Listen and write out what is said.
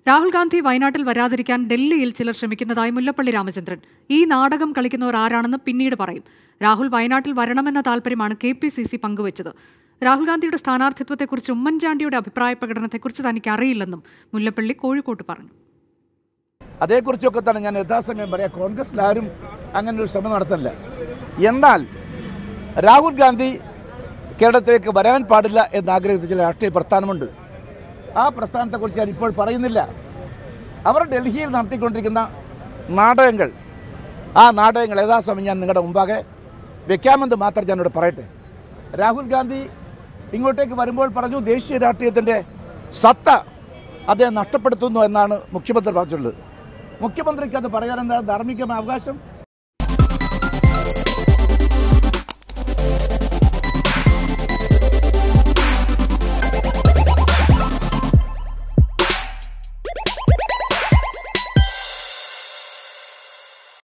രാഹുൽ ഗാന്ധി വയനാട്ടിൽ വരാതിരിക്കാൻ ഡൽഹിയിൽ ചിലർ ശ്രമിക്കുന്നതായി മുല്ലപ്പള്ളി രാമചന്ദ്രൻ ഈ നാടകം കളിക്കുന്നവർ ആരാണെന്ന് പിന്നീട് പറയും രാഹുൽ വയനാട്ടിൽ വരണമെന്ന താൽപര്യമാണ് കെ പി സി സി പങ്കുവച്ചത് രാഹുൽ ഗാന്ധിയുടെ സ്ഥാനാർത്ഥിത്വത്തെക്കുറിച്ച് ഉമ്മൻചാണ്ടിയുടെ അഭിപ്രായ പ്രകടനത്തെക്കുറിച്ച് തനിക്ക് അറിയില്ലെന്നും മുല്ലപ്പള്ളി കോഴിക്കോട്ട് പറഞ്ഞു അതേക്കുറിച്ചൊക്കെ തന്നെ ഞാൻ യഥാസമയം പറയാം കോൺഗ്രസ്സിലാരും അങ്ങനെ ഒരു ശ്രമം നടത്തില്ല എന്നാൽ രാഹുൽ ഗാന്ധി കേരളത്തിലേക്ക് വരാൻ പാടില്ല എന്ന് ആഗ്രഹിച്ച ചില രാഷ്ട്രീയ പ്രസ്ഥാനമുണ്ട് ആ പ്രസ്ഥാനത്തെക്കുറിച്ച് ഞാൻ ഇപ്പോൾ പറയുന്നില്ല അവർ ഡൽഹിയിൽ നടത്തിക്കൊണ്ടിരിക്കുന്ന നാടകങ്ങൾ ആ നാടകങ്ങൾ യഥാസമയം ഞാൻ നിങ്ങളുടെ മുമ്പാകെ വെക്കാമെന്ന് മാത്രം ഞാനിവിടെ പറയട്ടെ രാഹുൽ ഗാന്ധി ഇങ്ങോട്ടേക്ക് വരുമ്പോൾ പറഞ്ഞു ദേശീയ രാഷ്ട്രീയത്തിൻ്റെ സത്ത അദ്ദേഹം നഷ്ടപ്പെടുത്തുന്നു എന്നാണ് മുഖ്യമന്ത്രി പറഞ്ഞിട്ടുള്ളത് മുഖ്യമന്ത്രിക്ക് അത് പറയാൻ എന്താണ് ധാർമ്മികമായ അവകാശം